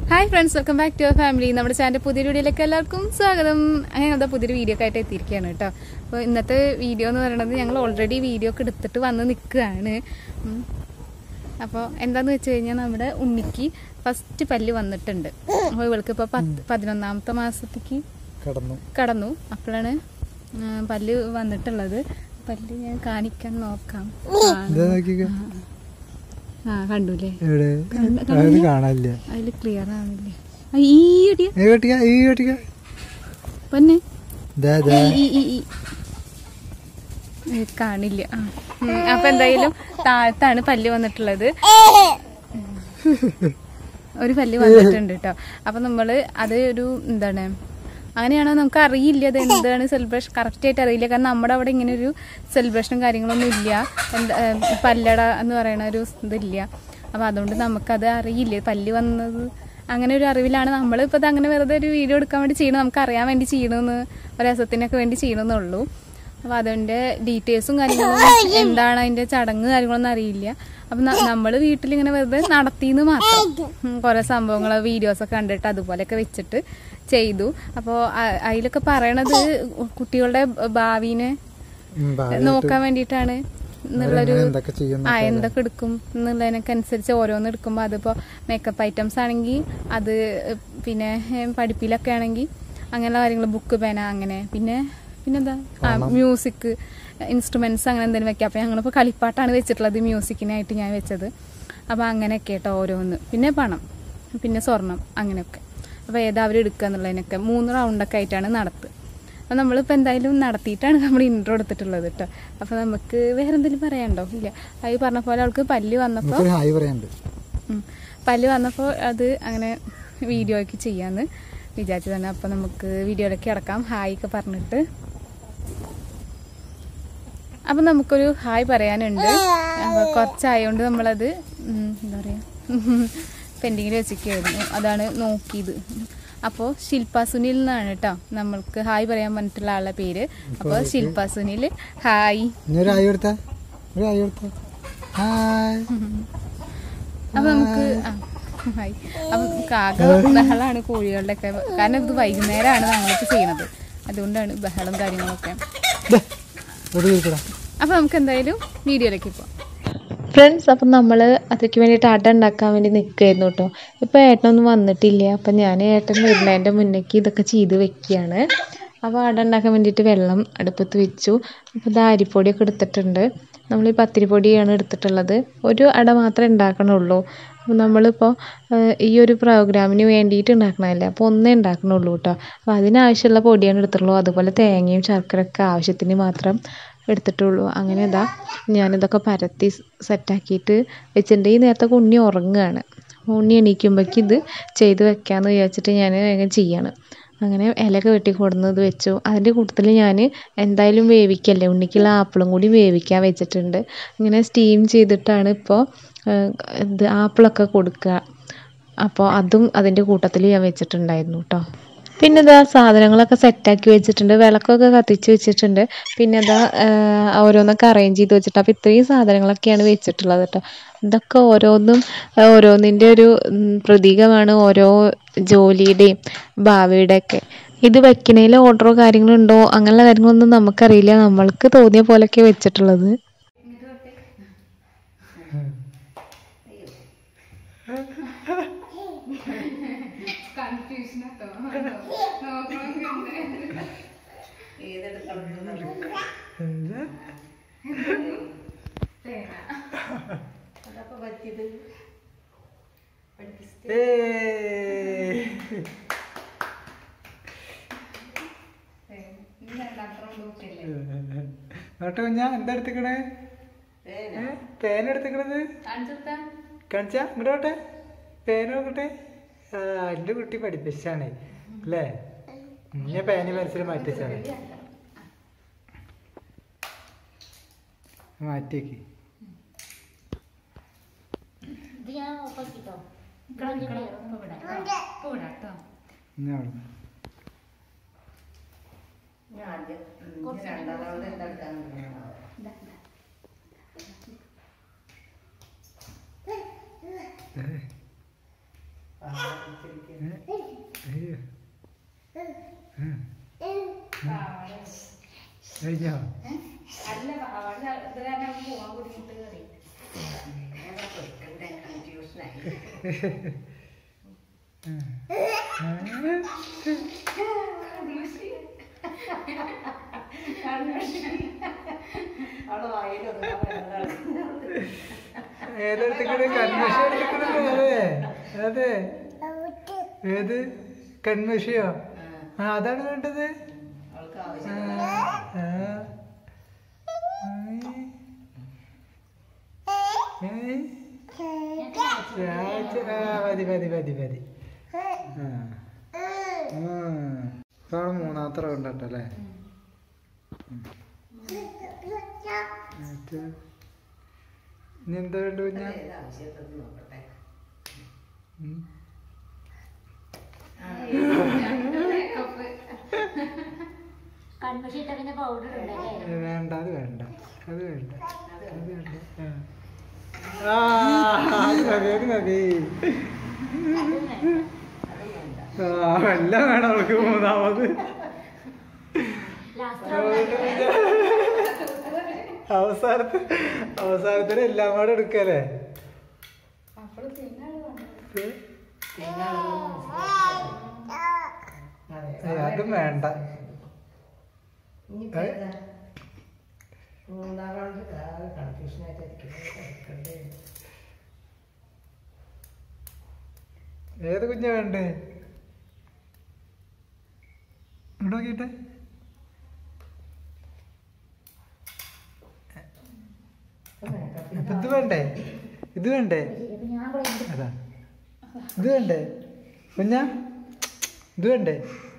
Hi friends welcome back to our family നമ്മുടെ channel പുതിയൊരു വീഡിയോയിലേക്ക് എല്ലാവർക്കും സ്വാഗതം അങ്ങനെ അതാ പുതിയൊരു വീഡിയോ ഒക്കെ ആയിട്ട് എത്തിയിരിക്കുകയാണ് കേട്ടോ അപ്പോൾ ഇന്നത്തെ വീഡിയോ എന്ന് പറയുന്നത് ഞങ്ങൾ ഓൾറെഡി വീഡിയോ ഒക്കെ എടുത്തിട്ട് വന്ന് നിൽക്കുകയാണ് അപ്പോൾ എന്താന്ന് വെച്ച് കഴിഞ്ഞാൽ നമ്മുടെ ഉണ്ണിക്ക് ഫസ്റ്റ് പല്ല് വന്നിട്ടുണ്ട് അപ്പോൾ ഇവൾക്ക് ഇപ്പോൾ പത്ത് പതിനൊന്നാമത്തെ മാസത്തേക്ക് കടന്നു കടന്നു അപ്പോഴാണ് ആ, പല്ല് വന്നിട്ടുള്ളത് പല്ല് ഞാൻ കാണിക്കാൻ നോക്കാം ഇതാ നോക്കിക്ക ആ കണ്ടൂലേ എവിടെ കണ്ട- അത് കാണാനില്ല അതിൽ ക്ലിയർ ആവുന്നില്ലേ ആ, ഈയടിയ ഈ കെട്ടിക്ക ഈ കെട്ടിക്ക പൊന്നെ ദാ ദാ ഈ ഈ ഈ ഏ, കാണില്ല ആ. ഉം, അപ്പൊ എന്തായാലും താഴത്താണ് പല്ല് വന്നിട്ടുള്ളത് ഒരു പല്ല് വന്നിട്ടുണ്ട് കേട്ടോ അപ്പൊ നമ്മള് അത് ഒരു എന്താണ് അങ്ങനെയാണോ നമുക്ക് അറിയില്ല അത് എന്താണ് സെലിബ്രേഷൻ കറക്റ്റ് ആയിട്ട് അറിയില്ല കാരണം നമ്മുടെ അവിടെ ഇങ്ങനെ ഒരു സെലിബ്രേഷനും കാര്യങ്ങളൊന്നും ഇല്ല എന്താ ഏ, പല്ലട എന്ന് പറയുന്ന ഒരു ഇതില്ല അപ്പൊ അതുകൊണ്ട് നമുക്കത് അറിയില്ല പല്ല് വന്നത് അങ്ങനെ ഒരു അറിവിലാണ് നമ്മൾ ഇപ്പൊ അങ്ങനെ വെറുതെ ഒരു വീഡിയോ എടുക്കാൻ വേണ്ടി ചെയ്യണം നമുക്ക് അറിയാൻ വേണ്ടി ചെയ്യണമെന്ന് ഒരു രസത്തിനൊക്കെ വേണ്ടി ചെയ്യണമെന്നുള്ളൂ അപ്പൊ അതിന്റെ ഡീറ്റെയിൽസും കാര്യങ്ങളും എന്താണ് അതിന്റെ ചടങ്ങ് കാര്യങ്ങളൊന്നും അറിയില്ല അപ്പൊ നമ്മൾ വീട്ടിൽ ഇങ്ങനെ വെറുതെ നടത്തിന്ന് മാത്രം ഉം, കുറെ സംഭവങ്ങൾ വീഡിയോസ് ഒക്കെ കണ്ടിട്ട് അതുപോലെയൊക്കെ വെച്ചിട്ട് ചെയ്തു അപ്പോൾ അതിലൊക്കെ പറയണത് കുട്ടികളുടെ ഭാവിനെ ഉം, ഭാവിയായിട്ട് നോക്കാൻ വേണ്ടിയിട്ടാണ് എന്നുള്ളൊരു അവരെങ്ങനെ എന്തൊക്കെ ചെയ്യുന്നു ആ എന്തൊക്കെ എടുക്കും എന്നുള്ളതിനൊക്കെ അനുസരിച്ച് ഓരോന്ന് എടുക്കുമ്പോൾ അതിപ്പോൾ മേക്കപ്പ് ഐറ്റംസ് ആണെങ്കിൽ അത് പിന്നെ ഏഹ്, പഠിപ്പിലൊക്കെ ആണെങ്കിൽ അങ്ങനെയുള്ള കാര്യങ്ങൾ ബുക്ക് പേന അങ്ങനെ പിന്നെ പിന്നെന്താ ആ മ്യൂസിക് ഇൻസ്ട്രുമെന്റ്സ് അങ്ങനെ എന്തെങ്കിലും വെക്കാം അപ്പോൾ ഞങ്ങളിപ്പോൾ കളിപ്പാട്ടാണ് വെച്ചിട്ടുള്ളത് മ്യൂസിക്കിനായിട്ട് ഞാൻ വെച്ചത് അപ്പോൾ അങ്ങനെയൊക്കെ കേട്ടോ ഓരോന്ന് പിന്നെ പണം പിന്നെ സ്വർണം അങ്ങനെയൊക്കെ അപ്പോൾ ഏതാ അവർ എടുക്കുക എന്നുള്ളതിനൊക്കെ മൂന്ന് റൗണ്ടൊക്കെ ആയിട്ടാണ് നടത്തുക അപ്പോൾ നമ്മളിപ്പോൾ എന്തായാലും നടത്തിയിട്ടാണ് നമ്മൾ ഇൻട്രോ എടുത്തിട്ടുള്ളത് കേട്ടോ അപ്പോൾ നമുക്ക് വേറെ എന്തെങ്കിലും പറയാനുണ്ടോ ഇല്ല അത് പറഞ്ഞ പോലെ അവൾക്ക് പല്ല് വന്നപ്പോൾ നമുക്കൊരു ഹായ് പറയാനുണ്ട് ഉം. പല്ല് വന്നപ്പോൾ അത് അങ്ങനെ വീഡിയോയ്ക്ക് ചെയ്യാന്ന് വിചാരിച്ചു തന്നെ അപ്പോൾ നമുക്ക് വീഡിയോയിലേക്ക് കിടക്കാം ഹായ് ഒക്കെ പറഞ്ഞിട്ട് അപ്പം നമുക്കൊരു ഹായ് പറയാനുണ്ട് അപ്പോൾ കുറച്ചായതുകൊണ്ട് നമ്മളത് ഉം, എന്താ പറയുക പെൻഡിങ്ങിൽ വെച്ചിരിക്കുകയായിരുന്നു അതാണ് നോക്കിയത് അപ്പോൾ ശില്പ സുനിൽ എന്നാണ് കേട്ടോ നമ്മൾക്ക് ഹായ് പറയാൻ പറഞ്ഞിട്ടുള്ള ആളുടെ പേര് അപ്പോൾ ശില്പ സുനിൽ ഹായ് ഇനി ഒരു ഹായ് കൊടുത്ത ഒരു ഹായ് കൊടുത്ത ഹായ് അപ്പൊ നമുക്ക് ആ, ഹായ് അപ്പൊ കാക ബഹളാണ് കോഴികളുടെ ഒക്കെ കാരണം ഇത് വൈകുന്നേരമാണ് നമ്മളിപ്പോ ചെയ്യണത് അതുകൊണ്ടാണ് ബഹളം കാര്യങ്ങളൊക്കെ ദേ, ഇവിടെ ഇരിക്കടാ അപ്പൊ നമുക്ക് എന്തായാലും വീഡിയോയിലേക്ക് പോവാം ഫ്രണ്ട്സ് അപ്പം നമ്മൾ അതിലേക്ക് വേണ്ടിയിട്ട് അട ഉണ്ടാക്കാൻ വേണ്ടി നിൽക്കുകയായിരുന്നു കേട്ടോ ഇപ്പോൾ ഏട്ടനൊന്നും വന്നിട്ടില്ല അപ്പം ഞാൻ ഏട്ടൻ വരുന്നതിൻ്റെ മുന്നേക്ക് ഇതൊക്കെ ചെയ്ത് വെക്കുകയാണ് അപ്പോൾ അട ഉണ്ടാക്കാൻ വേണ്ടിയിട്ട് വെള്ളം അടുപ്പത്ത് വെച്ചു അപ്പോൾ ഇത് അരിപ്പൊടിയൊക്കെ എടുത്തിട്ടുണ്ട് നമ്മൾ ഈ പത്തിരിപ്പൊടിയാണ് എടുത്തിട്ടുള്ളത് ഒരു അട മാത്രമേ ഉണ്ടാക്കണുള്ളൂ അപ്പോൾ നമ്മളിപ്പോൾ ഏഹ്, ഈ ഒരു പ്രോഗ്രാമിന് വേണ്ടിയിട്ട് ഉണ്ടാക്കണതല്ലേ അപ്പോൾ ഒന്നേ ഉണ്ടാക്കണുള്ളൂ കേട്ടോ അപ്പോൾ അതിനാവശ്യമുള്ള പൊടിയാണ് എടുത്തിട്ടുള്ളൂ അതുപോലെ തേങ്ങയും ശർക്കരയൊക്കെ ആവശ്യത്തിന് മാത്രം എടുത്തിട്ടുള്ളൂ അങ്ങനെ ഇതാ ഞാനിതൊക്കെ പരത്തി സെറ്റാക്കിയിട്ട് വെച്ചിട്ടുണ്ട് ഈ നേരത്തെ ഉണ്ണി ഉറങ്ങുകയാണ് ഉണ്ണി എണീക്കുമ്പോഴേക്ക് ഇത് ചെയ്ത് വെക്കാമെന്ന് വിചാരിച്ചിട്ട് ഞാൻ വേഗം ചെയ്യാണ് അങ്ങനെ ഇലയൊക്കെ വെട്ടി കൊടുന്നത് വെച്ചു അതിൻ്റെ കൂട്ടത്തിൽ ഞാൻ എന്തായാലും വേവിക്കല്ലേ ഉണ്ണിക്കുള്ള ആപ്പിളും കൂടി വേവിക്കാൻ വെച്ചിട്ടുണ്ട് ഇങ്ങനെ സ്റ്റീം ചെയ്തിട്ടാണ് ഇപ്പോൾ ഇത് ആപ്പിളൊക്കെ കൊടുക്കുക അപ്പോൾ അതും അതിൻ്റെ കൂട്ടത്തിൽ ഞാൻ വെച്ചിട്ടുണ്ടായിരുന്നു കേട്ടോ പിന്നെ ഇതാ സാധനങ്ങളൊക്കെ സെറ്റാക്കി വെച്ചിട്ടുണ്ട് വിളക്കൊക്കെ കത്തിച്ച് വെച്ചിട്ടുണ്ട് പിന്നെ ഇതാ ആഹ് ഓരോന്നൊക്കെ അറേഞ്ച് ചെയ്ത് വെച്ചിട്ട് അപ്പോൾ ഇത്രയും സാധനങ്ങളൊക്കെയാണ് വെച്ചിട്ടുള്ളത് കേട്ടോ ഇതൊക്കെ ഓരോന്നും ആഹ് ഓരോന്നിൻ്റെ ഒരു ഉം, പ്രതീകമാണ് ഓരോ ജോലിയുടെയും ഭാവിയുടെ ഒക്കെ ഇത് വെക്കണേൽ ഓർഡറോ കാര്യങ്ങളുണ്ടോ അങ്ങനെയുള്ള കാര്യങ്ങളൊന്നും നമുക്കറിയില്ല നമ്മൾക്ക് തോന്നിയ പോലെയൊക്കെ വെച്ചിട്ടുള്ളത് നോട്ടെ ഞാൻ എന്താ എടുത്തിക്കണേ പേന എടുത്തിക്കണത് കാണിച്ചാ ഇങ്ങോട്ട് നോട്ടെ പേന നോക്കട്ടെ ആ എൻ്റെ കുട്ടി പഠിപ്പിച്ചാണ് അല്ലേ ഞാൻ പേന മനസ്സിൽ മാറ്റിച്ചാണ് മാറ്റിയേക്ക് ഇനി അവിടുന്ന്. അയ്യോ. ഉം. കഴിഞ്ഞോ അല്ല അവിടെ ഇത് കാരണം പോവാൻ ബുദ്ധിമുട്ട് കയറി ഏതെടുത്തിക്കണ് കൺമഷി എടുത്തിക്കണത് അതെ അതെ ഏത് കൺമഷിയോ ആ അതാണ് വേണ്ടത് ആ, ആ. ഏയ്. ഏയ്. ചാച്ച. ആ, മതി മതി മതി മതി ആ. ആ. ഇതാണ് മൂന്നാമത്തെ റൗണ്ട് കേട്ടല്ലേ എന്നിട്ട് ഇനി എന്താ വേണ്ട കുഞ്ഞ കൺമഷി ഇട്ട പിന്നെ പൗഡർ ഉണ്ടല്ലേ വേണ്ട അത് വേണ്ട അത് വേണ്ട അത് വേണ്ട ആ. ആ അത് മതി അത് മതി ആ എല്ലാം വേണം അവൾക്ക് മൂന്നാമത് ലാസ്റ്റ് അവസാനത്തെ അവസാനത്തിന് എല്ലാം കൂടെ എടുക്കല്ലേ ഏയ്, അതും വേണ്ട ഏ? ഏത് കുഞ്ഞാ വേണ്ടേ ഇങ്ങോട്ട് നോക്കിട്ടെ അപ്പൊ ഇത് വേണ്ടേ ഇത് വേണ്ടേ അതാ ഇത് വേണ്ടേ കുഞ്ഞ ഇത് വേണ്ടേ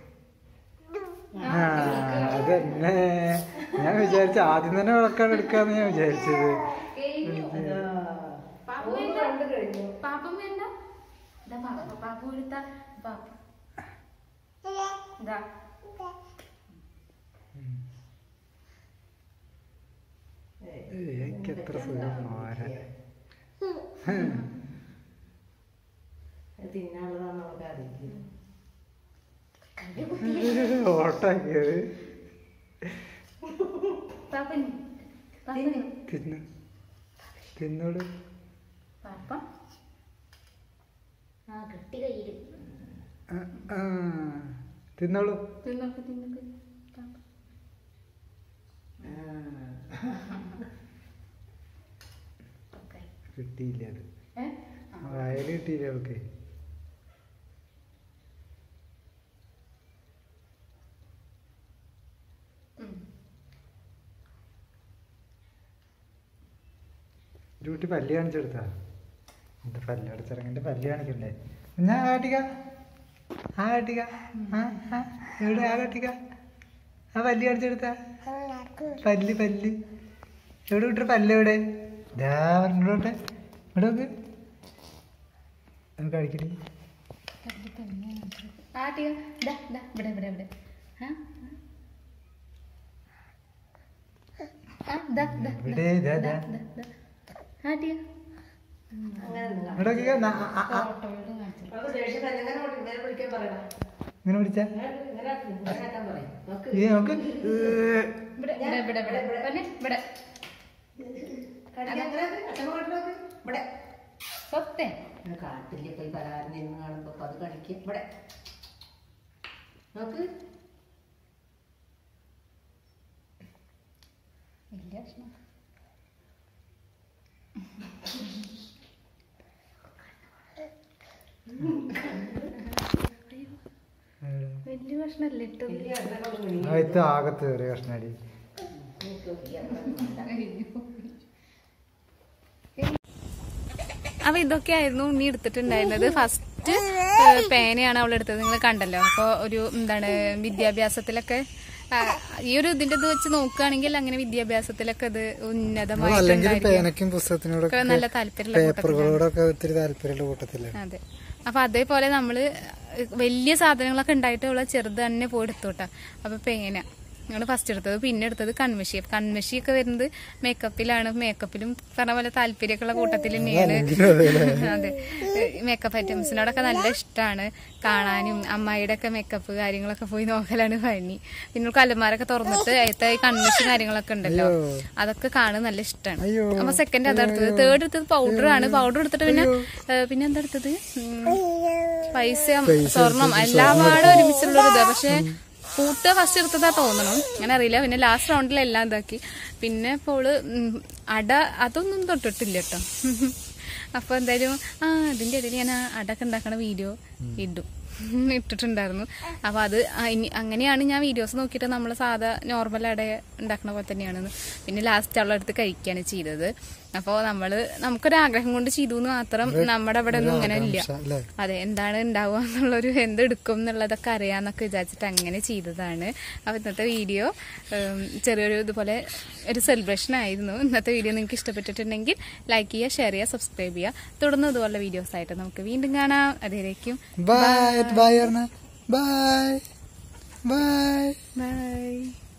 ആ അതന്നെ ഞാൻ വിചാരിച്ച ആദ്യം തന്നെ വിളക്കാണ് എടുക്കാന്ന് ഞാൻ വിചാരിച്ചത് പാപ്പം വേണ്ട ഇതാ പാപ്പ പാപ്പ കൊടുത്ത പാപ്പ ഇതാ എനിക്ക് എത്ര സുഖം മോരെ ഓട്ടാക്കിയത് പാപ്പന് പാപ്പന് തിന്നു തിന്നോട് പാപ്പ ആ കെട്ടി കയ്യില് ആ, ആ. തിന്നോളൂ തിന്നോക്ക് തിന്നോക്ക് പാപ്പ ഓക്കെ കിട്ടിയില്ല അത് ഏ വയല് കിട്ടിയില്ല അവൾക്ക് ഉം. ഡ്യൂട്ടി പല്ല് കാണിച്ചെടുത്താ എന്ത് പല്ല് അടച്ചിറങ്ങിന്റെ പല്ല് കാണിക്കണ്ടേ ഞാൻ കാട്ടിക്ക ആ കാട്ടിക്ക ആ ആ എവിടെ ആ കാട്ടിക്ക ആ പല്ല് കാണിച്ചെടുത്ത പല്ല് പല്ല് എവിടെ വിട്ട പല്ല് എവിടെ ഇതാ പറഞ്ഞോട്ടെ ഇവിടെ നോക്ക് അത് കഴിക്കടി ആ ടീ ദാ ദാ ഇവിടെ ഇവിടെ ഇവിടെ ആ ആ ദാ ദാ ഇവിടെ ഇതാ ഇതാ ദാ ദാ ആ ടീ ഇവിടെ നോക്കിക്ക ന- ആ, ആ, ആ. ഓട്ടോയോട് കാണിച്ചു ഇങ്ങനെ പിടിച്ച ഈ നോക്ക് ഏ. ഇവിടെ ഇവിടെ ഇവിടെ ഇവിടെ പറഞ്ഞേ ഇവിടെ സ്വത്തേ കാട്ടില് പോയി പലഹാരം നിന്ന് കാണുമ്പോ അപ്പൊ അത് കളിക്കും ഇവിടെ നോക്ക് വലിയ ഭക്ഷണം വലിയ ഭക്ഷണല്ലേ ഇട്ടത് ആദ്യത്തെ ആകത്ത് ഒരു കഷ്ണടി അപ്പൊ ഇതൊക്കെയായിരുന്നു ഉണ്ണി എടുത്തിട്ടുണ്ടായിരുന്നത് ഫസ്റ്റ് പേനയാണ് അവൾ എടുത്തത് നിങ്ങൾ കണ്ടല്ലോ അപ്പൊ ഒരു എന്താണ് വിദ്യാഭ്യാസത്തിലൊക്കെ ആ, ഈ ഒരു ഇതിന്റെ ഇത് വെച്ച് നോക്കുകയാണെങ്കിൽ അങ്ങനെ വിദ്യാഭ്യാസത്തിലൊക്കെ ഇത് അല്ലെങ്കിൽ ഉന്നതമായിട്ടുണ്ടായിരിക്കും പേനയ്ക്കും പുസ്തകത്തിനോടൊക്കെ ഒക്കെ നല്ല താല്പര്യമുള്ള കൂട്ടത്തിലാണ്. പേപ്പറുകളോടൊക്കെ ഒത്തിരി താല്പര്യമുള്ള കൂട്ടത്തിലാണ് അതെ അപ്പൊ അതേപോലെ നമ്മള് വലിയ സാധനങ്ങളൊക്കെ ഉണ്ടായിട്ട് അവളെ ചെറുത് തന്നെ പോയി എടുത്തോട്ടാ അപ്പൊ പേന ഞങ്ങൾ ഫസ്റ്റ് എടുത്തത് പിന്നെ എടുത്തത് കൺമഷി കൺമഷി ഒക്കെ വരുന്നത് മേക്കപ്പിലാണ് മേക്കപ്പിലും പറഞ്ഞ പോലെ താല്പര്യമൊക്കെ കൂട്ടത്തിൽ തന്നെയാണ് അതെ മേക്കപ്പ് ഐറ്റംസിനോടൊക്കെ നല്ല ഇഷ്ടമാണ് കാണാനും അമ്മായിയുടെ ഒക്കെ മേക്കപ്പ് കാര്യങ്ങളൊക്കെ പോയി നോക്കലാണ് പണി പിന്നെ കലമാരൊക്കെ തുറന്നിട്ട് അതിലത്തെ ഈ കൺമഷി കാര്യങ്ങളൊക്കെ ഉണ്ടല്ലോ അതൊക്കെ കാണാൻ നല്ല ഇഷ്ടമാണ് അയ്യോ. അപ്പൊ സെക്കൻഡ് അതെടുത്തത് തേർഡ് എടുത്തത് പൗഡർ ആണ് പൗഡർ എടുത്തിട്ട് പിന്നെ ഏ, പിന്നെ എന്താ എടുത്തത് ഉം, പൈസ സ്വർണം എല്ലാം പാടെ ഒരുമിച്ചുള്ള ഒരു ഇതാ പക്ഷെ കൂട്ട് ഫസ്റ്റ് എടുത്തതാ തോന്നണം അങ്ങനെ അറിയില്ല പിന്നെ ലാസ്റ്റ് റൗണ്ടിൽ എല്ലാം ഇതാക്കി പിന്നെ ഇപ്പോള് ഉം, അട അതൊന്നും തൊട്ടിട്ടില്ല കേട്ടോ അപ്പൊ എന്തായാലും ആ അതിന്റെ ഇടയിൽ ഞാൻ ആ അടക്ക ഉണ്ടാക്കണ വീഡിയോ ഇടും ഇട്ടിട്ടുണ്ടായിരുന്നു അപ്പൊ അത് ആ ഇനി- അങ്ങനെയാണ് ഞാൻ വീഡിയോസ് നോക്കിയിട്ട് നമ്മൾ സാധാ നോർമൽ അട ഉണ്ടാക്കണ പോലെ തന്നെയാണ് പിന്നെ ലാസ്റ്റ് അവളെടുത്ത് കഴിക്കുകയാണ് ചെയ്തത് അപ്പോൾ നമ്മള് നമുക്കൊരു ആഗ്രഹം കൊണ്ട് ചെയ്തു എന്ന് മാത്രം നമ്മുടെ അവിടെ ഒന്നും ഇങ്ങനെ ഇല്ല അല്ലേ അതെ എന്താണ് ഉണ്ടാവുക എന്നുള്ളൊരു എന്തെടുക്കും എന്നുള്ളതൊക്കെ അറിയാന്നൊക്കെ വിചാരിച്ചിട്ട് അങ്ങനെ ചെയ്തതാണ് അപ്പൊ ഇന്നത്തെ വീഡിയോ ഉം, ചെറിയൊരു ഇതുപോലെ ഒരു സെലിബ്രേഷൻ ആയിരുന്നു ഇന്നത്തെ വീഡിയോ നിങ്ങൾക്ക് ഇഷ്ടപ്പെട്ടിട്ടുണ്ടെങ്കിൽ ലൈക്ക് ചെയ്യുക ഷെയർ ചെയ്യുക സബ്സ്ക്രൈബ് ചെയ്യുക തുടർന്ന് ഇതുപോലെ വീഡിയോസ് ആയിട്ട് നമുക്ക് വീണ്ടും കാണാം അതിലേക്കും ബൈ ബൈ പറഞ്ഞ ബൈ ബൈ ബൈ